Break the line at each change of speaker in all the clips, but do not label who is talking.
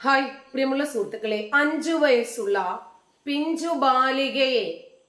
Hi പ്രിയമുള്ള സുഹൃത്തുക്കളെ അഞ്ചു വയസ്സുള്ള പിഞ്ചു ബാലികയെ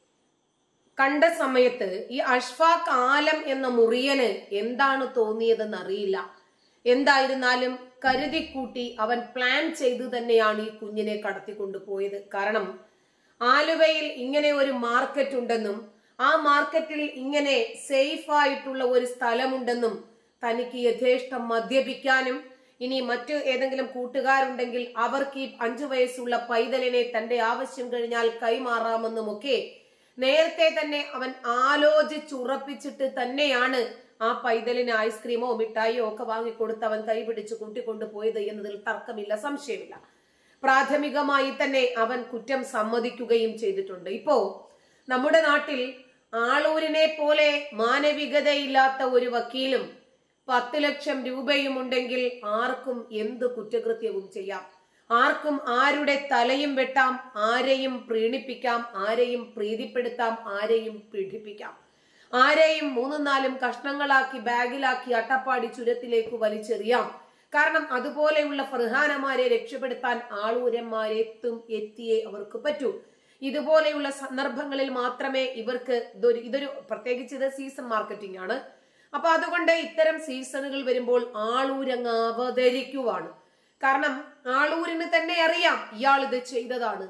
കണ്ട സമയത്ത് ഈ അഷ്ഫാഖ് ആലം എന്ന മുറിയന് എന്താണ് തോന്നിയതെന്ന് അറിയില്ല എന്തായിരുന്നാലും കരുതിക്കൂട്ടി അവൻ പ്ലാൻ ചെയ്തു തന്നെയാണ് ഈ കുഞ്ഞിനെ കടത്തിക്കൊണ്ടുപോയത് കാരണം ആലുവയിൽ ഇങ്ങനെ ഒരു മാർക്കറ്റ് ഉണ്ടെന്നും ആ മാർക്കറ്റിൽ ഇങ്ങനെ സേഫ് ആയിട്ടുള്ള ഒരു സ്ഥലമുണ്ടെന്നും തനിക്ക് യഥേഷ്ടം മദ്യപിക്കാനും ഇനി മറ്റു ഏതെങ്കിലും കൂട്ടുകാരുണ്ടെങ്കിൽ അവർക്ക് ഈ അഞ്ചു വയസ്സുള്ള പൈതലിനെ തന്റെ ആവശ്യം കഴിഞ്ഞാൽ കൈമാറാമെന്നുമൊക്കെ നേരത്തെ തന്നെ അവൻ ആലോചിച്ചുറപ്പിച്ചിട്ട് തന്നെയാണ് ആ പൈതലിന് ഐസ്ക്രീമോ മിഠായിയോ ഒക്കെ വാങ്ങിക്കൊടുത്ത് അവൻ കൈപിടിച്ച് കൂട്ടിക്കൊണ്ടു പോയത് എന്നതിൽ തർക്കമില്ല സംശയമില്ല പ്രാഥമികമായി തന്നെ അവൻ കുറ്റം സമ്മതിക്കുകയും ചെയ്തിട്ടുണ്ട് ഇപ്പോ നമ്മുടെ നാട്ടിൽ ആളൂരിനെ പോലെ മാനവികതയില്ലാത്ത ഒരു വക്കീലും പത്ത് ലക്ഷം രൂപയും ഉണ്ടെങ്കിൽ ആർക്കും എന്ത് കുറ്റകൃത്യവും ചെയ്യാം ആർക്കും ആരുടെ തലയും വെട്ടാം ആരെയും പ്രീണിപ്പിക്കാം ആരെയും പ്രീതിപ്പെടുത്താം ആരെയും പീഡിപ്പിക്കാം ആരെയും മൂന്നും നാലും കഷ്ണങ്ങളാക്കി ബാഗിലാക്കി അട്ടപ്പാടി ചുരത്തിലേക്ക് വലിച്ചെറിയാം കാരണം അതുപോലെയുള്ള ഫർഹാനമാരെ രക്ഷപ്പെടുത്താൻ ആളൂരന്മാരെത്തും എത്തിയേ അവർക്ക് പറ്റൂ ഇതുപോലെയുള്ള സന്ദർഭങ്ങളിൽ മാത്രമേ ഇവർക്ക് ഇതൊരു ഇതൊരു പ്രത്യേകിച്ച് ഇത് സീസൺ മാർക്കറ്റിംഗ് ആണ് അപ്പൊ അതുകൊണ്ട് ഇത്തരം സീസണുകൾ വരുമ്പോൾ ആളൂരങ്ങ് അവതരിക്കുവാണ് കാരണം ആളൂരിന് തന്നെ അറിയാം ഇയാൾ ഇത് ചെയ്തതാണ്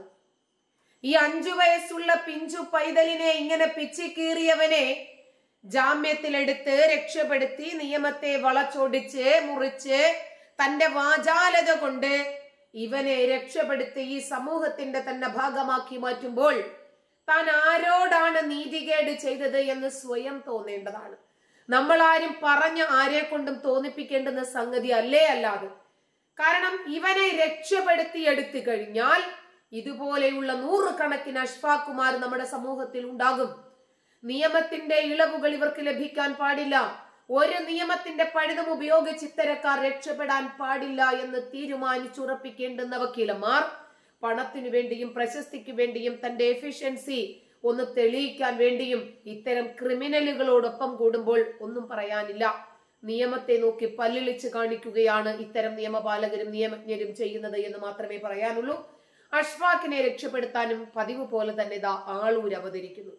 ഈ അഞ്ചു വയസ്സുള്ള പിഞ്ചു പൈതലിനെ ഇങ്ങനെ പിച്ചിക്കീറിയവനെ ജാമ്യത്തിലെടുത്ത് രക്ഷപ്പെടുത്തി നിയമത്തെ വളച്ചൊടിച്ച് മുറിച്ച് തന്റെ വാചാലത കൊണ്ട് ഇവനെ രക്ഷപ്പെടുത്തി ഈ സമൂഹത്തിന്റെ തന്നെ ഭാഗമാക്കി മാറ്റുമ്പോൾ താൻ ആരോടാണ് നീതികേട് ചെയ്തത് എന്ന് സ്വയം തോന്നേണ്ടതാണ് നമ്മൾ ആരും പറഞ്ഞ ആരെ കൊണ്ടും തോന്നിപ്പിക്കേണ്ടുന്ന സംഗതി അല്ലേ അല്ലാതെ കാരണം ഇവനെ രക്ഷപ്പെടുത്തി എടുത്തു കഴിഞ്ഞാൽ ഇതുപോലെയുള്ള നൂറുകണക്കിന് അഷ്ഫാക്കുമാർ നമ്മുടെ സമൂഹത്തിൽ ഉണ്ടാകും നിയമത്തിന്റെ ഇളവുകൾ ഇവർക്ക് ലഭിക്കാൻ പാടില്ല ഒരു നിയമത്തിന്റെ പഴുതും ഉപയോഗിച്ച് ഇത്തരക്കാർ രക്ഷപ്പെടാൻ പാടില്ല എന്ന് തീരുമാനിച്ചുറപ്പിക്കേണ്ടുന്ന വക്കീലന്മാർ പണത്തിനു വേണ്ടിയും പ്രശസ്തിക്ക് വേണ്ടിയും തന്റെ എഫിഷ്യൻസി ഒന്ന് തെളിയിക്കാൻ വേണ്ടിയും ഇത്തരം ക്രിമിനലുകളോടൊപ്പം കൂടുമ്പോൾ ഒന്നും പറയാനില്ല നിയമത്തെ നോക്കി പല്ലിളിച്ച് കാണിക്കുകയാണ് ഇത്തരം നിയമപാലകരും നിയമജ്ഞരും ചെയ്യുന്നത് എന്ന് മാത്രമേ പറയാനുള്ളൂ അഷ്ഫാഖിനെ രക്ഷപ്പെടുത്താനും പതിവ് പോലെ തന്നെ ഇതാ ആളൂർ അവതരിക്കുന്നു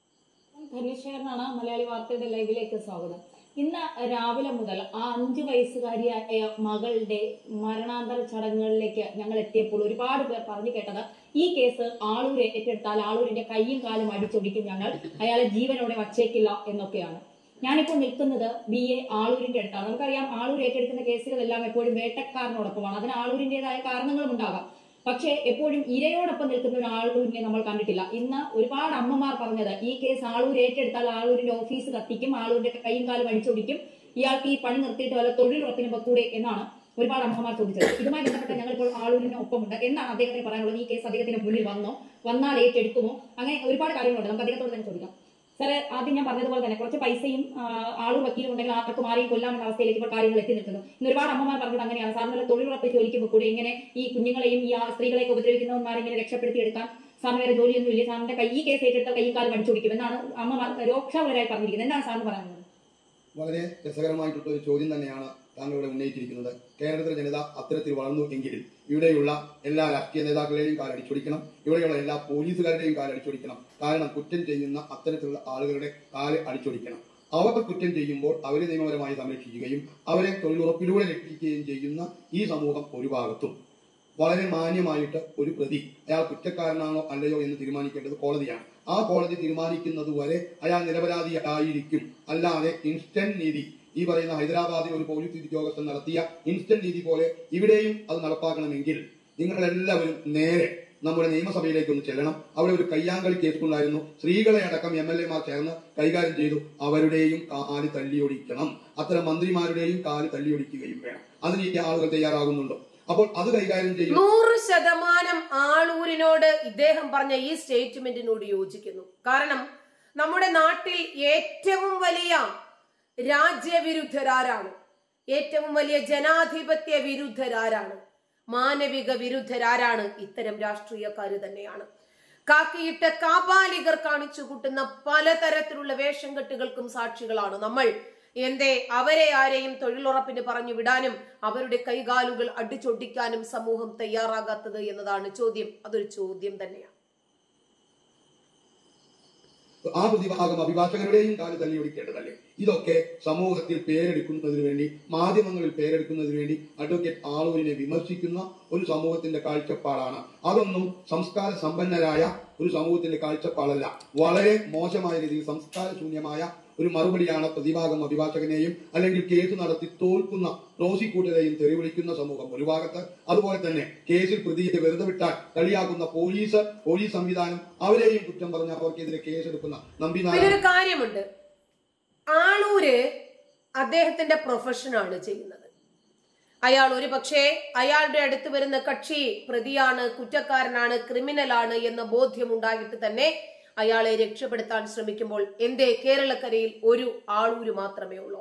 ധനേശ്വരനാണ് മലയാളി വാർത്തയുടെ ലൈവിലേക്ക് സ്വാഗതം ഇന്ന് രാവിലെ മുതൽ ആ അഞ്ചു വയസ്സുകാരിയായ മകളുടെ മരണാന്തര ചടങ്ങുകളിലേക്ക് ഞങ്ങൾ എത്തിയപ്പോൾ ഒരുപാട് പേർ പറഞ്ഞു കേട്ടത് ഈ കേസ് ആളൂർ ഏറ്റെടുത്താൽ ആളൂരിന്റെ കൈയും കാലും അടിച്ചൊടിക്കും ഞങ്ങൾ അയാളെ ജീവനോടെ വച്ചേക്കില്ല എന്നൊക്കെയാണ് ഞാനിപ്പോൾ നിൽക്കുന്നത് ബി എ ആളൂരിന്റെ അടുത്താണ് നമുക്കറിയാം ആളൂർ ഏറ്റെടുക്കുന്ന കേസുകളെല്ലാം എപ്പോഴും വേട്ടക്കാരനോടൊപ്പമാണ് അതിന് ആളൂരിന്റേതായ കാരണങ്ങളും ഉണ്ടാകാം പക്ഷേ എപ്പോഴും ഇരയോടൊപ്പം നിൽക്കുന്ന ഒരു ആളൂരിനെ നമ്മൾ കണ്ടിട്ടില്ല ഇന്ന് ഒരുപാട് അമ്മമാർ പറഞ്ഞത് ഈ കേസ് ആളൂർ ഏറ്റെടുത്താൽ ആളൂരിന്റെ ഓഫീസ് കത്തിക്കും ആളൂരിന്റെ കൈയും കാലും അടിച്ചൊടിക്കും ഇയാൾക്ക് ഈ പണി നിർത്തിയിട്ട് വല്ല തൊഴിലുറപ്പിന് വെക്കൂടെ എന്നാണ് ഒരുപാട് അമ്മമാർ ചോദിച്ചത് ഇതുമായി ബന്ധപ്പെട്ട് ഞങ്ങൾ ഇപ്പോൾ ആളൂരിന് ഒപ്പമുണ്ട് എന്താണ് അദ്ദേഹത്തിന് പറയാനുള്ളത് ഈ കേസ് അദ്ദേഹത്തിന് മുന്നിൽ വന്നോ വന്നാൽ ഏറ്റെടുക്കുമോ അങ്ങനെ ഒരുപാട് കാര്യങ്ങളുണ്ട് നമുക്ക് അദ്ദേഹത്തോട് തന്നെ ചോദിക്കാം സാറേ ആദ്യം ഞാൻ പറഞ്ഞതുപോലെ തന്നെ കുറച്ച് പൈസയും ആ, ആളും വക്കീലും ഉണ്ടെങ്കിൽ ആർക്കും ആരെയും കൊല്ലാമെന്ന അവസ്ഥയിലേക്ക് ഇപ്പോൾ കാര്യങ്ങൾ എത്തി നിൽക്കുന്നു ഇന്ന് ഒരുപാട് അമ്മമാർ പറഞ്ഞത് അങ്ങനെയാണ് സാറിന് വല്ല തൊഴിലുറപ്പ് ജോലിക്ക് കൂടെ ഇങ്ങനെ ഈ കുഞ്ഞുങ്ങളെയും ഈ ആ സ്ത്രീകളെയൊക്കെ ഉപദ്രവിക്കുന്നവന്മാരെ ഇങ്ങനെ രക്ഷപ്പെടുത്തിയെടുക്കാൻ സാറിന് വേറെ ജോലിയൊന്നും ഇല്ല സാറിന്റെ കൈ ഈ കേസ് ഏറ്റെടുത്ത കൈയും കാലം അടിച്ചു പിടിക്കും എന്നാണ് അമ്മമാർ രോക്ഷാപരമായി പറഞ്ഞിരിക്കുന്നത് എന്താണ് സാറിന് പറയാനുള്ളത്
വളരെ രസകരമായിട്ടുള്ള ഒരു ചോദ്യം തന്നെയാണ് താങ്കൾ ഇവിടെ ഉന്നയിച്ചിരിക്കുന്നത് കേരളത്തിലെ ജനത അത്തരത്തിൽ വളർന്നു എങ്കിൽ ഇവിടെയുള്ള എല്ലാ രാഷ്ട്രീയ നേതാക്കളുടെയും കാലടിച്ചൊടിക്കണം ഇവിടെയുള്ള എല്ലാ പോലീസുകാരുടെയും കാലടിച്ചൊടിക്കണം കാരണം കുറ്റം ചെയ്യുന്ന അത്തരത്തിലുള്ള ആളുകളുടെ കാല് അടിച്ചൊടിക്കണം അവർ കുറ്റം ചെയ്യുമ്പോൾ അവരെ നിയമപരമായി സംരക്ഷിക്കുകയും അവരെ തൊഴിലുറപ്പിലൂടെ രക്ഷിക്കുകയും ചെയ്യുന്ന ഈ സമൂഹം ഒരു ഭാഗത്തും വളരെ മാന്യമായിട്ട് ഒരു പ്രതി അയാൾ കുറ്റക്കാരനാണോ അല്ലയോ എന്ന് തീരുമാനിക്കേണ്ടത് കോടതിയാണ് ആ കോടതി തീരുമാനിക്കുന്നത് വരെ അയാൾ നിരപരാധിയായിരിക്കും അല്ലാതെ ഇൻസ്റ്റന്റ് നീതി ഈ പറയുന്ന ഹൈദരാബാദിൽ ഒരു പോലീസ് ഉദ്യോഗസ്ഥൻ നടത്തിയ ഇൻസ്റ്റന്റ് നീതി പോലെ ഇവിടെയും അത് നടപ്പാക്കണമെങ്കിൽ നിങ്ങളെല്ലാവരും നേരെ നമ്മുടെ നിയമസഭയിലേക്ക് ഒന്ന് ചെല്ലണം അവിടെ ഒരു കയ്യാങ്കളി കേസുണ്ടായിരുന്നു സ്ത്രീകളെ അടക്കം എം എൽ എമാർ ചേർന്ന് കൈകാര്യം ചെയ്തു അവരുടെയും കാല് തല്ലിയൊടിക്കണം അത്തരം മന്ത്രിമാരുടെയും കാല് തല്ലിയൊടിക്കുകയും വേണം അതിന് ഈ ആളുകൾ തയ്യാറാകുന്നുണ്ടോ അപ്പോൾ അത് കൈകാര്യം ചെയ്യുന്ന
നൂറ് ശതമാനം ആളൂരിനോട് ഇദ്ദേഹം പറഞ്ഞ ഈ സ്റ്റേറ്റ്മെന്റിനോട് യോജിക്കുന്നു കാരണം നമ്മുടെ നാട്ടിൽ ഏറ്റവും വലിയ രാജ്യവിരുദ്ധരാരാണ് ഏറ്റവും വലിയ ജനാധിപത്യ വിരുദ്ധരാരാണ് മാനവിക വിരുദ്ധരാരാണ് ഇത്തരം രാഷ്ട്രീയക്കാര് തന്നെയാണ് കാക്കിയിട്ട കാപാലികർ കാണിച്ചു കൂട്ടുന്ന പലതരത്തിലുള്ള വേഷം കെട്ടുകൾക്കും സാക്ഷികളാണ് നമ്മൾ എന്തേ അവരെ ആരെയും തൊഴിലുറപ്പിന് പറഞ്ഞു വിടാനും അവരുടെ കൈകാലുകൾ അടിച്ചൊട്ടിക്കാനും സമൂഹം തയ്യാറാകാത്തത് എന്നതാണ് ചോദ്യം അതൊരു ചോദ്യം തന്നെയാണ്
ആ പ്രതിഭാഗം അഭിഭാഷകരുടെയും കാല് തല്ലിയൊടിക്കേണ്ടതല്ലേ ഇതൊക്കെ സമൂഹത്തിൽ പേരെടുക്കുന്നതിന് വേണ്ടി മാധ്യമങ്ങളിൽ പേരെടുക്കുന്നതിന് വേണ്ടി അഡ്വക്കേറ്റ് ആളൂരിനെ വിമർശിക്കുന്ന ഒരു സമൂഹത്തിന്റെ കാഴ്ചപ്പാടാണ് അതൊന്നും സംസ്കാര സമ്പന്നരായ ഒരു സമൂഹത്തിന്റെ കാഴ്ചപ്പാടല്ല വളരെ മോശമായ രീതിയിൽ സംസ്കാര ശൂന്യമായ ഒരു മറുപടിയാണ് പ്രതിഭാഗം അഭിഭാഷകനെയും അല്ലെങ്കിൽ കേസ് നടത്തി തോൽക്കുന്ന പ്രോസിക്യൂട്ടറെയും തെറിവിളിക്കുന്ന സമൂഹം ഒരു ഭാഗത്ത് അതുപോലെ തന്നെ കേസിൽ പ്രതിയെ വെറുതെ വിട്ടാൽ കളിയാക്കുന്ന പോലീസ് പോലീസ് സംവിധാനം അവരെയും കുറ്റം പറഞ്ഞ അവർക്കെതിരെ കേസെടുക്കുന്ന നമ്പിനാരായണൻ
പിന്നെ ഒരു കാര്യമുണ്ട് ആളൂര് അദ്ദേഹത്തിന്റെ പ്രൊഫഷനാണ് ചെയ്യുന്നത് അയാൾ ഒരു പക്ഷേ അയാളുടെ അടുത്ത് വരുന്ന കക്ഷി പ്രതിയാണ് കുറ്റക്കാരനാണ് ക്രിമിനലാണ് എന്ന ബോധ്യമുണ്ടായിട്ട് തന്നെ അയാളെ രക്ഷപ്പെടുത്താൻ ശ്രമിക്കുമ്പോൾ എന്തേ കേരളക്കരയിൽ ഒരു ആളൂര് മാത്രമേ ഉള്ളൂ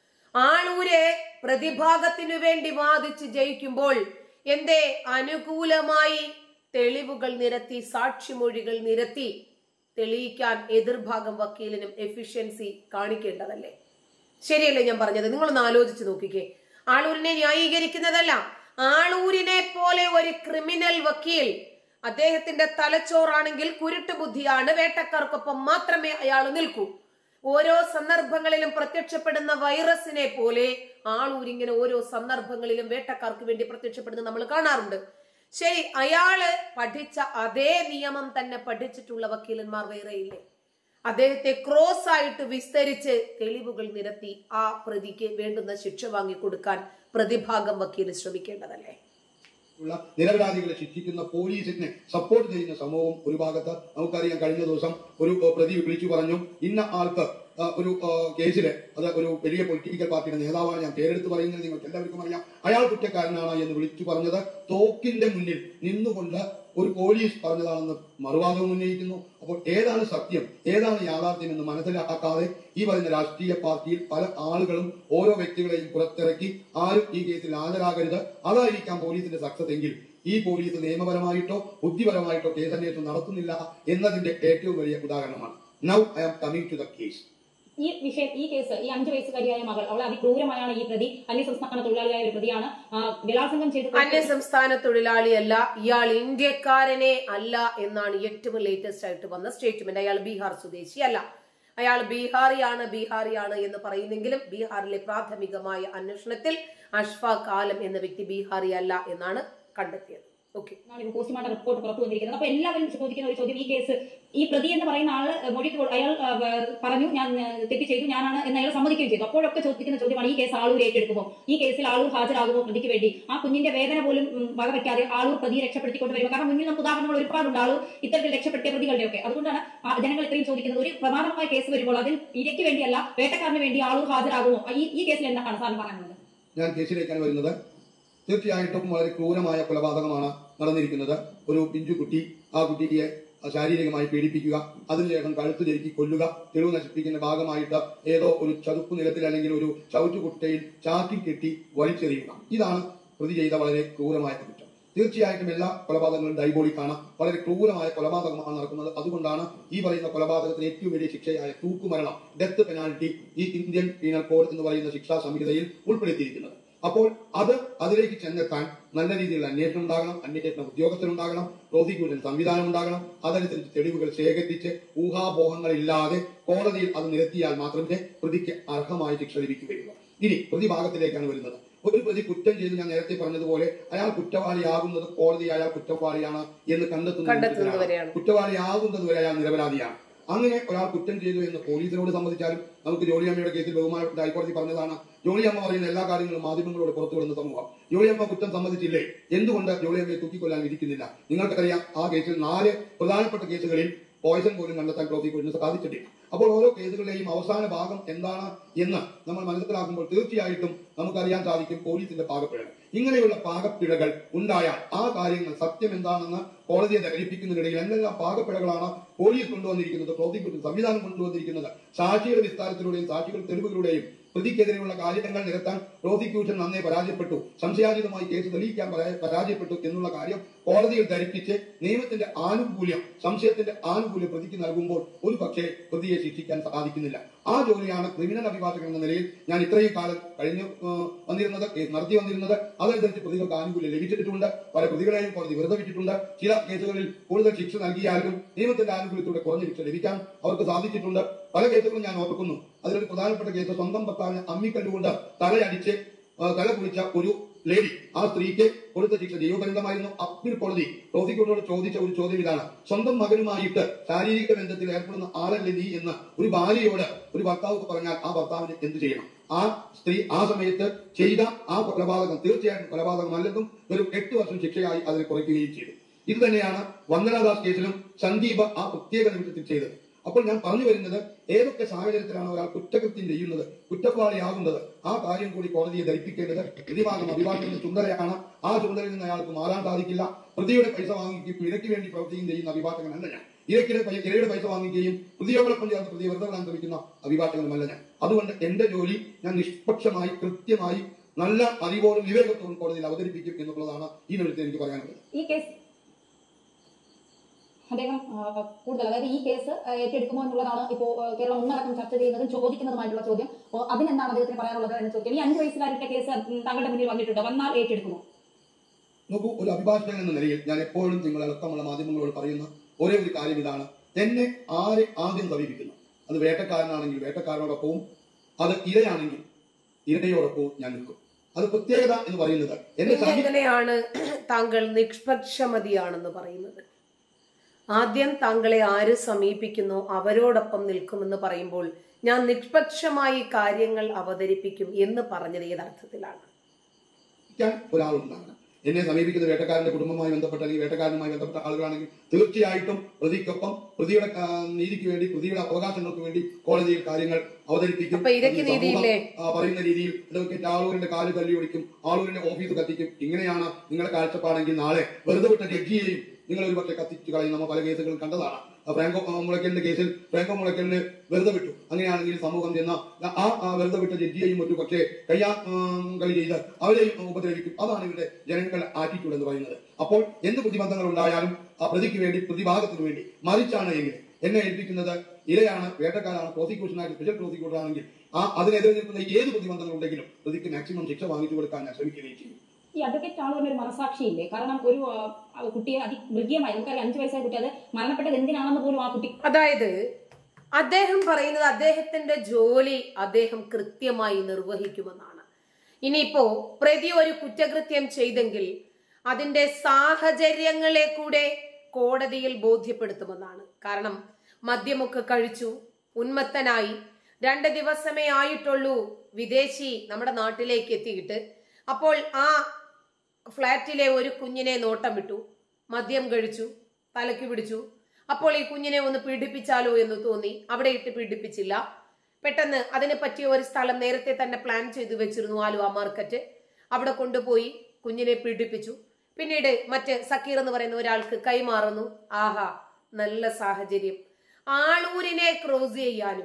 ആളൂര് പ്രതിഭാഗത്തിനു വേണ്ടി വാദിച്ച് ജയിക്കുമ്പോൾ എന്തേ അനുകൂലമായി തെളിവുകൾ നിരത്തി സാക്ഷിമൊഴികൾ നിരത്തി തെളിയിക്കാൻ എതിർഭാഗം വക്കീലിനും എഫിഷ്യൻസി കാണിക്കേണ്ടതല്ലേ ശരിയല്ലേ ഞാൻ പറഞ്ഞത് നിങ്ങളൊന്ന് ആലോചിച്ച് നോക്കിക്കേ ആളൂരിനെ ന്യായീകരിക്കുന്നതല്ല ആളൂരിനെ പോലെ ഒരു ക്രിമിനൽ വക്കീൽ അദ്ദേഹത്തിന്റെ തലച്ചോറാണെങ്കിൽ കുരുട്ട് ബുദ്ധിയാണ് വേട്ടക്കാർക്കൊപ്പം മാത്രമേ അയാൾ നിൽക്കൂ ഓരോ സന്ദർഭങ്ങളിലും പ്രത്യക്ഷപ്പെടുന്ന വൈറസിനെ പോലെ ആളൂരിങ്ങനെ ഓരോ സന്ദർഭങ്ങളിലും വേട്ടക്കാർക്ക് വേണ്ടി പ്രത്യക്ഷപ്പെടുന്നത് നമ്മൾ കാണാറുണ്ട് ശരി അയാള് പഠിച്ച അതേ നിയമം തന്നെ പഠിച്ചിട്ടുള്ള വക്കീലന്മാർ വേറെയില്ലേ അദ്ദേഹത്തെ ക്രോസ് ആയിട്ട് വിസ്തരിച്ച് തെളിവുകൾ നിരത്തി ആ പ്രതിക്ക് വേണ്ടുന്ന ശിക്ഷ വാങ്ങിക്കൊടുക്കാൻ പ്രതിഭാഗം വക്കീൽ ശ്രമിക്കേണ്ടതല്ലേ
ഉള്ള നിരപരാധികളെ ശിക്ഷിക്കുന്ന പോലീസിനെ സപ്പോർട്ട് ചെയ്യുന്ന സമൂഹം ഒരു ഭാഗത്ത് നമുക്കറിയാം കഴിഞ്ഞ ദിവസം ഒരു ഏഹ്, പ്രതി വിളിച്ചു പറഞ്ഞു ഇന്ന ആൾക്ക് ആ, ഒരു കേസില് അത് ഒരു വലിയ പൊളിറ്റിക്കൽ പാർട്ടിയുടെ നേതാവാണ് ഞാൻ പേരെടുത്ത് പറയുന്നത് നിങ്ങൾക്ക് എല്ലാവർക്കും അറിയാം അയാൾ കുറ്റക്കാരനാണ് എന്ന് വിളിച്ചു പറഞ്ഞത് തോക്കിന്റെ മുന്നിൽ നിന്നുകൊണ്ട് ഒരു പോലീസ് പറഞ്ഞതാണെന്ന് മറുവാദവും ഉന്നയിക്കുന്നു അപ്പോൾ ഏതാണ് സത്യം ഏതാണ് യാഥാർത്ഥ്യം എന്ന് മനസ്സിലാക്കാതെ ഈ പറയുന്ന രാഷ്ട്രീയ പാർട്ടിയിൽ പല ആളുകളും ഓരോ വ്യക്തികളെയും പുറത്തിറക്കി ആരും ഈ കേസിൽ ഹാജരാകരുത് അതായിരിക്കാം പോലീസിന്റെ സക്സസ് എങ്കിൽ ഈ പോലീസ് നിയമപരമായിട്ടോ ബുദ്ധിപരമായിട്ടോ കേസന്വേഷണം നടത്തുന്നില്ല എന്നതിന്റെ ഏറ്റവും വലിയ ഉദാഹരണമാണ് now I am coming to the case
ഈ വിഷയം ഈ കേസ് ഈ അഞ്ചു വയസ്സുകാരിയായ മകൾ അവളെ അതിക്രൂരമായാണ് ഈ പ്രതി അന്യസംസ്ഥാന തൊഴിലാളിയായ ഒരു പ്രതിയാണ് ആ, ബലാത്സംഗം ചെയ്ത്
അന്യസംസ്ഥാന തൊഴിലാളിയല്ല ഇയാൾ ഇന്ത്യക്കാരനെ അല്ല എന്നാണ് ഏറ്റവും ലേറ്റസ്റ്റ് ആയിട്ട് വന്ന സ്റ്റേറ്റ്മെന്റ് അയാൾ ബീഹാർ സ്വദേശി അല്ല അയാൾ ബീഹാറിയാണ് ബീഹാറിയാണ് എന്ന് പറയുന്നെങ്കിലും ബീഹാറിലെ പ്രാഥമികമായ അന്വേഷണത്തിൽ അഷ്ഫാഖ് ആലം എന്ന വ്യക്തി ബീഹാറി അല്ല എന്നാണ് കണ്ടെത്തിയത് ഓക്കെ
എന്നാണ് ഇപ്പോൾ പോസ്റ്റ്മോർട്ടം റിപ്പോർട്ട് പുറത്തു വന്നിരിക്കുന്നത് അപ്പൊ എല്ലാവരും ചോദിക്കുന്ന ഒരു ചോദ്യം ഈ കേസ് ഈ പ്രതി എന്ന് പറയുന്ന ആള് മൊഴി കൊ- അയാൾ ആ, വ- പറഞ്ഞു ഞാൻ ആ, തെറ്റ് ചെയ്തു ഞാനാണ് എന്ന് അയാൾ സമ്മതിക്കുകയും ചെയ്തു അപ്പോഴൊക്കെ ചോദിക്കുന്ന ചോദ്യമാണ് ഈ കേസ് ആളൂർ ഏറ്റെടുക്കുമോ ഈ കേസിൽ ആളൂർ ഹാജരാകുമോ പ്രതിക്ക് വേണ്ടി ആ കുഞ്ഞിന്റെ വേദന പോലും ഉം, വകവയ്ക്കാതെ ആളൂർ പ്രതിയെ രക്ഷപ്പെടുത്തിക്കൊണ്ട് വരുമോ കാരണം മുന്നിൽ നമുക്ക് ഉദാഹരണങ്ങൾ ഒരുപാടുണ്ട് ആളൂർ ഇത്തരത്തിൽ രക്ഷപ്പെടുത്തിയ പ്രതികളുടെ ഒക്കെ അതുകൊണ്ടാണ് ആ ജനങ്ങൾ ഇത്രയും ചോദിക്കുന്നത് ഒരു പ്രമാദമായ കേസ് വരുമ്പോൾ അതിൽ ഇരയ്ക്ക് വേണ്ടിയല്ല വേട്ടക്കാരന് വേണ്ടി ആളൂർ ഹാജരാകുമോ ഈ ഈ കേസിൽ എന്താണ് സാറിന് പറയാനുള്ളത്
ഞാൻ കേസിലേക്കാണ് വരുന്നത് തീർച്ചയായിട്ടും വളരെ ക്രൂരമായ കൊലപാതകമാണ് നടന്നിരിക്കുന്നത് ഒരു പിഞ്ചു കുട്ടി ആ കുട്ടിയെ ശാരീരികമായി പീഡിപ്പിക്കുക അതിനുശേഷം കഴുത്ത് ജരുക്കി കൊല്ലുക തെളിവ് നശിപ്പിക്കുന്ന ഭാഗമായിട്ട് ഏതോ ഒരു ചതുപ്പ് നിലത്തിൽ അല്ലെങ്കിൽ ഒരു ചവിറ്റുകുട്ടയിൽ ചാക്കിൽ കെട്ടി വലിച്ചെറിയുക ഇതാണ് പ്രതി ചെയ്ത വളരെ ക്രൂരമായ കുറ്റം തീർച്ചയായിട്ടും എല്ലാ കൊലപാതകങ്ങളും ഡൈബോളിക്കാണ് വളരെ ക്രൂരമായ കൊലപാതകമാണ് നടക്കുന്നത് അതുകൊണ്ടാണ് ഈ പറയുന്ന കൊലപാതകത്തിന് ഏറ്റവും വലിയ ശിക്ഷയായ തൂക്കുമരണം ഡെത്ത് പെനാൽറ്റി ഈ ഇന്ത്യൻ പീനൽ കോഡ് എന്ന് പറയുന്ന ശിക്ഷാ സംഹിതയിൽ ഉൾപ്പെടുത്തിയിരിക്കുന്നത് അപ്പോൾ അത് അതിലേക്ക് ചെന്നെത്താൻ നല്ല രീതിയിലുള്ള അന്വേഷണം ഉണ്ടാകണം അന്വേഷണ ഉദ്യോഗസ്ഥരുണ്ടാകണം പ്രോസിക്യൂഷൻ സംവിധാനം ഉണ്ടാകണം അതനുസരിച്ച് തെളിവുകൾ ശേഖരിച്ച് ഊഹാപോഹങ്ങളില്ലാതെ കോടതിയിൽ അത് നിരത്തിയാൽ മാത്രമേ പ്രതിക്ക് അർഹമായ ശിക്ഷ ലഭിക്കുകയുള്ളൂ ഇനി പ്രതിഭാഗത്തിലേക്കാണ് വരുന്നത് ഒരു പ്രതി കുറ്റം ചെയ്ത് ഞാൻ നേരത്തെ പറഞ്ഞതുപോലെ അയാൾ കുറ്റവാളിയാകുന്നത് കോടതി അയാൾ കുറ്റവാളിയാണ് എന്ന്
കണ്ടെത്തുന്നത്
കണ്ടെത്തുന്നത്
വരെയാണ്.
കുറ്റവാളിയാകുന്നത് വരെ അയാൾ നിരപരാധിയാണ് അങ്ങനെ ഒരാൾ കുറ്റം ചെയ്തു എന്ന് പോലീസിനോട് സമ്മതിച്ചാലും നമുക്ക് ജോളിയമ്മയുടെ കേസിൽ ബഹുമാനപ്പെട്ട ഹൈക്കോടതി പറഞ്ഞതാണ് ജോളിയമ്മ പറയുന്ന എല്ലാ കാര്യങ്ങളും മാധ്യമങ്ങളോട് പുറത്തു വിടുന്ന സമൂഹം ജോളിയമ്മ കുറ്റം സമ്മതിച്ചില്ലേ എന്തുകൊണ്ട് ജോളിയമ്മയെ തൂക്കിക്കൊല്ലാൻ ഇരിക്കുന്നില്ല നിങ്ങൾക്കറിയാം ആ കേസിൽ നാല് പ്രധാനപ്പെട്ട കേസുകളിൽ പോയിസൺ പോലും കണ്ടെത്താൻ പ്രോസിക്യൂഷന് സാധിച്ചിട്ടില്ല അപ്പോൾ ഓരോ കേസുകളുടെയും അവസാന ഭാഗം എന്താണ് എന്ന് നമ്മൾ മനസ്സിലാക്കുമ്പോൾ തീർച്ചയായിട്ടും നമുക്കറിയാൻ സാധിക്കും പോലീസിന്റെ പാകപ്പിഴകൾ ഇങ്ങനെയുള്ള പാകപ്പിഴകൾ ഉണ്ടായാൽ ആ കാര്യങ്ങൾ സത്യം എന്താണെന്ന് കോടതിയെ ധരിപ്പിക്കുന്നതിനിടയിൽ എന്തെല്ലാം പാകപ്പിഴകളാണ് പോലീസ് കൊണ്ടുവന്നിരിക്കുന്നത് പ്രോസിക്യൂഷൻ സംവിധാനം കൊണ്ടുവന്നിരിക്കുന്നത് സാക്ഷിയുടെ വിസ്താരത്തിലൂടെയും സാക്ഷികളുടെ തെളിവുകളുടെയും പ്രതിക്കെതിരെയുള്ള കാര്യങ്ങൾ നിരത്താൻ പ്രോസിക്യൂഷൻ നന്നേ പരാജയപ്പെട്ടു സംശയാതീതമായി കേസ് തെളിയിക്കാൻ പരാ- പരാജയപ്പെട്ടു എന്നുള്ള കാര്യം കോടതിയിൽ ധരിപ്പിച്ച് നിയമത്തിന്റെ ആനുകൂല്യം സംശയത്തിന്റെ ആനുകൂല്യം പ്രതിക്ക് നൽകുമ്പോൾ ഒരു പക്ഷേ പ്രതിയെ ശിക്ഷിക്കാൻ സാധിക്കുന്നില്ല ആ ജോലിയാണ് ക്രിമിനൽ അഭിഭാഷകൻ എന്ന നിലയിൽ ഞാൻ ഇത്രയും കാലം കഴിഞ്ഞു ഏഹ്, വന്നിരുന്നത് കേസ് നടത്തി വന്നിരുന്നത് അതനുസരിച്ച് പ്രതികൾക്ക് ആനുകൂല്യം ലഭിച്ചിട്ടുണ്ട് പല പ്രതികളെയും കോടതി വെറുതെ വിട്ടിട്ടുണ്ട് ചില കേസുകളിൽ കൂടുതൽ ശിക്ഷ നൽകിയാലും നിയമത്തിന്റെ ആനുകൂല്യത്തോടെ കുറഞ്ഞ ശിക്ഷ ലഭിക്കാൻ അവർക്ക് സാധിച്ചിട്ടുണ്ട് പല കേസുകളും ഞാൻ ഓർക്കുന്നു അതിലൊരു പ്രധാനപ്പെട്ട കേസ് സ്വന്തം ഭർത്താവിനെ അമ്മിക്കല്ലുകൊണ്ട് തലയടിച്ച് ആ, തല കുളിച്ച ഒരു ലേഡി ആ സ്ത്രീക്ക് കൊടുത്ത ശിക്ഷ ജീവപര്യന്തമായിരുന്നു അപ്പീൽ കോടതി പ്രോസിക്യൂട്ടറോട് ചോദിച്ച ഒരു ചോദ്യം ഇതാണ് സ്വന്തം മകനുമായിട്ട് ശാരീരിക ബന്ധത്തിൽ ഏർപ്പെടുന്ന ആളല്ലേ നീ എന്ന് ഒരു ഭാര്യയോട് ഒരു ഭർത്താവ് പറഞ്ഞാൽ ആ ഭർത്താവിന് എന്ത് ചെയ്യണം ആ സ്ത്രീ ആ സമയത്ത് ചെയ്ത ആ കൊലപാതകം തീർച്ചയായിട്ടും കൊലപാതകമല്ലെന്നും ഒരു എട്ട് വർഷം ശിക്ഷയായി അതിനെ കുറയ്ക്കുകയും ചെയ്തു ഇത് തന്നെയാണ് വന്ദനാദാസ് കേസിലും സന്ദീപ് ആ പ്രത്യേക നിമിഷത്തിൽ ചെയ്തത് അപ്പോൾ ഞാൻ പറഞ്ഞു വരുന്നത് ഏതൊക്കെ സാഹചര്യത്തിലാണ് ഒരാൾ കുറ്റകൃത്യം ചെയ്യുന്നത് കുറ്റവാളിയാകുന്നത് ആ കാര്യം കൂടി കോടതിയെ ധരിപ്പിക്കേണ്ടത് പ്രതിഭാഗം അഭിഭാഷകന്റെ ചുമതലയാണ് ആ ചുമതലയിൽ നിന്ന് അയാൾക്ക് മാറാൻ സാധിക്കില്ല പ്രതിയുടെ പൈസ വാങ്ങിക്കും ഇരയ്ക്ക് വേണ്ടി പ്രവർത്തിക്കുകയും ചെയ്യുന്ന അഭിഭാഷകനല്ല ഞാൻ ഇരയ്ക്കിടെ പൈ- ഇരയുടെ പൈസ വാങ്ങിക്കുകയും പ്രതിയോടൊപ്പം ചേർന്ന് പ്രതിയെ വെറുതെ വിടാൻ ശ്രമിക്കുന്ന അഭിഭാഷകനുമല്ല ഞാൻ അതുകൊണ്ട് എന്റെ ജോലി ഞാൻ നിഷ്പക്ഷമായി കൃത്യമായി നല്ല അറിവോടും വിവേകത്തോടും കോടതിയിൽ അവതരിപ്പിക്കും എന്നുള്ളതാണ് ഈ നിമിഷത്തിൽ എനിക്ക് പറയാനുള്ളത്
ഈ കേസ് അദ്ദേഹം ആ, കൂടുതൽ അതായത് ഈ കേസ് ആ, ഏറ്റെടുക്കുമോ എന്നുള്ളതാണ് ഇപ്പോൾ ആ, കേരളം ഒന്നടക്കം ചർച്ച ചെയ്യുന്നതും ചോദിക്കുന്നതുമായിട്ടുള്ള ചോദ്യം അപ്പോൾ അതിനെന്താണ് അദ്ദേഹത്തിന് പറയാനുള്ളത് എന്ന് ചോദിക്കാം ഈ അഞ്ച് വയസ്സുകാരുടെ കേസ് ഉം, താങ്കളുടെ മുന്നിൽ വന്നിട്ടുണ്ട് വന്നാൽ ഏറ്റെടുക്കുമോ
നോക്കൂ ഒരു അഭിഭാഷകൻ എന്ന നിലയിൽ ഞാൻ എപ്പോഴും നിങ്ങളടക്കമുള്ള മാധ്യമങ്ങളോട് പറയുന്ന ഒരേ ഒരു കാര്യം ഇതാണ് എന്നെ ആരെ ആദ്യം സമീപിക്കുന്നു അത് വേട്ടക്കാരനാണെങ്കിൽ വേട്ടക്കാരനോടൊപ്പവും അത് ഇരയാണെങ്കിൽ ഇരയോടൊപ്പവും ഞാൻ നിൽക്കും അത് പ്രത്യേകത എന്ന് പറയുന്നത് എന്നെ
പിന്നെ
സമീ
എങ്ങനെയാണ് താങ്കൾ നിഷ്പക്ഷമതിയാണെന്ന് പറയുന്നത് ആദ്യം താങ്കളെ ആര് സമീപിക്കുന്നു അവരോടൊപ്പം നിൽക്കുമെന്ന് പറയുമ്പോൾ ഞാൻ നിഷ്പക്ഷമായി കാര്യങ്ങൾ അവതരിപ്പിക്കും എന്ന് പറഞ്ഞത് ഏതർത്ഥത്തിലാണ്
ക്കാൻ ഒരാളുണ്ടാകണം എന്നെ സമീപിക്കുന്ന വേട്ടക്കാരന്റെ കുടുംബവുമായി ബന്ധപ്പെട്ട അല്ലെങ്കിൽ വേട്ടക്കാരനുമായി ബന്ധപ്പെട്ട ആളുകളാണെങ്കിൽ തീർച്ചയായിട്ടും പ്രതിക്കൊപ്പം പ്രതിയുടെ ആ, നീതിക്ക് വേണ്ടി പ്രതിയുടെ അവകാശങ്ങൾക്ക് വേണ്ടി കോടതിയിൽ കാര്യങ്ങൾ അവതരിപ്പിക്കും
അപ്പൊ ഇരയ്ക്ക്
അത് സമൂഹം,
നീതിയില്ലേ?
ആ, പറയുന്ന രീതിയിൽ അഡ്വക്കേറ്റ് ആളൂരിന്റെ കാല് തല്ലി ഒടിക്കും ആളൂരിന്റെ ഓഫീസ് കത്തിക്കും ഇങ്ങനെയാണ് നിങ്ങളുടെ കാഴ്ചപ്പാടെങ്കിൽ നാളെ വെറുതെ വിട്ട ജഡ്ജിയെയും നിങ്ങൾ ഒരു പക്ഷേ കത്തിച്ചു കളയും നമ്മൾ പല കേസുകളും കണ്ടതാണ് ആ ഫ്രാങ്കോ ആ, മുളയ്ക്കലിന്റെ കേസിൽ ഫ്രാങ്കോ മുളയ്ക്കലിന് വെറുതെ വിട്ടു അങ്ങനെയാണെങ്കിൽ സമൂഹം ചെന്ന ആ ആ വെറുതെ വിട്ട ജഡ്ജിയെയും ഒരു പക്ഷേ കയ്യാ ഉം, കളി ചെയ്ത് അവരെയും ഉപദ്രവിക്കും അതാണ് ഇവരുടെ ജനങ്ങളുടെ ആറ്റിറ്റ്യൂഡ് എന്ന് പറയുന്നത് അപ്പോൾ എന്ത് പ്രതിബന്ധങ്ങൾ ഉണ്ടായാലും ആ പ്രതിക്ക് വേണ്ടി പ്രതിഭാഗത്തിന് വേണ്ടി മറിച്ചാണ് എങ്കിൽ എന്നെ ഏൽപ്പിക്കുന്നത് ഇരയാണ് വേട്ടക്കാരാണ് പ്രോസിക്യൂഷനായിട്ട് സ്പെഷ്യൽ പ്രോസിക്യൂട്ടർ ആണെങ്കിൽ ആ അതിനെതിരെ നിൽക്കുന്ന ഏത് പ്രതിബന്ധങ്ങൾ ഉണ്ടെങ്കിലും പ്രതിക്ക് മാക്സിമം ശിക്ഷ വാങ്ങിച്ചു കൊടുക്കാൻ ഞാൻ ശ്രമിക്കുകയും ചെയ്യും
ഈ അഡ്വക്കേറ്റ് ആളുവിന് ഒരു മനസാക്ഷിയില്ലേ കാരണം ഒരു ആ, ആ കുട്ടിയെ അതിമൃഗീയമായി നമുക്കറിയാം അഞ്ചു വയസ്സായ കുട്ടി അത് മരണപ്പെട്ടത് എന്തിനാണെന്ന് പോലും ആ കുട്ടി
അതായത് അദ്ദേഹം പറയുന്നത് അദ്ദേഹത്തിന്റെ ജോലി അദ്ദേഹം കൃത്യമായി നിർവഹിക്കുമെന്നാണ് ഇനിയിപ്പോ പ്രതി ഒരു കുറ്റകൃത്യം ചെയ്തെങ്കിൽ അതിന്റെ സാഹചര്യങ്ങളെ കൂടെ കോടതിയിൽ ബോധ്യപ്പെടുത്തുമെന്നാണ് കാരണം മദ്യമൊക്കെ കഴിച്ചു ഉന്മത്തനായി രണ്ട് ദിവസമേ ആയിട്ടുള്ളൂ വിദേശി നമ്മുടെ നാട്ടിലേക്ക് എത്തിയിട്ട് അപ്പോൾ ആ ഫ്ലാറ്റിലെ ഒരു കുഞ്ഞിനെ നോട്ടം വിട്ടു മദ്യം കഴിച്ചു തലയ്ക്ക് പിടിച്ചു അപ്പോൾ ഈ കുഞ്ഞിനെ ഒന്ന് പീഡിപ്പിച്ചാലോ എന്ന് തോന്നി അവിടെ ഇട്ട് പീഡിപ്പിച്ചില്ല പെട്ടെന്ന് അതിനെ പറ്റിയ ഒരു സ്ഥലം നേരത്തെ തന്നെ പ്ലാൻ ചെയ്തു വെച്ചിരുന്നു ആലുവ മാർക്കറ്റ് അവിടെ കൊണ്ടുപോയി കുഞ്ഞിനെ പീഡിപ്പിച്ചു പിന്നീട് മറ്റ് സക്കീർ എന്ന് പറയുന്ന ഒരാൾക്ക് കൈമാറുന്നു ആഹാ നല്ല സാഹചര്യം ആളൂരിനെ ക്രോസ് ചെയ്യാനും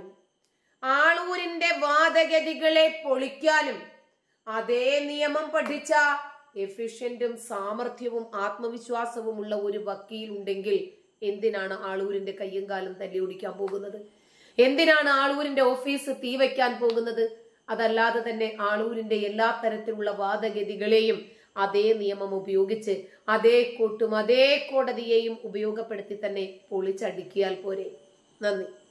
ആളൂരിന്റെ വാദഗതികളെ പൊളിക്കാനും അതേ നിയമം പഠിച്ച എഫിഷ്യന്റും സാമർഥ്യവും ആത്മവിശ്വാസവുമുള്ള ഒരു വക്കീൽ ഉണ്ടെങ്കിൽ എന്തിനാണ് ആളൂരിന്റെ കയ്യും കാലും തല്ലി ഒടിക്കാൻ പോകുന്നത് എന്തിനാണ് ആളൂരിന്റെ ഓഫീസ് തീ വയ്ക്കാൻ പോകുന്നത് അതല്ലാതെ തന്നെ ആളൂരിന്റെ എല്ലാ തരത്തിലുള്ള വാദഗതികളെയും അതേ നിയമം ഉപയോഗിച്ച് അതേ കൂട്ടും അതേ കോടതിയെയും ഉപയോഗപ്പെടുത്തി തന്നെ പൊളിച്ചടുക്കിയാൽ പോരെ നന്ദി